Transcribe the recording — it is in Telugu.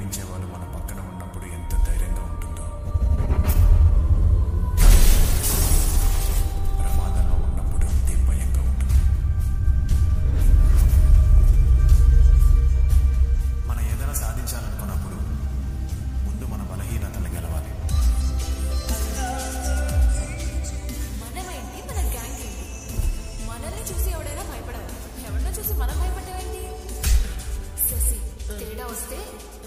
ప్రేమించే వాళ్ళు మన పక్కన ఉన్నప్పుడు ఎంత ధైర్యంగా ఉంటుందో ప్రమాదంలో ఉన్నప్పుడు అంతే భయంగా ఉంటుంది మనం ఏదైనా సాధించాలనుకున్నప్పుడు ముందు మన బలహీనతలు గెలవాలి మనమేంటి మన గ్యాంగ్ ఏంటి మనల్ని చూసి ఎవడైనా భయపడాలి ఎవరినో చూసి మనం భయపడేవేంటి శశి తేడా వస్తే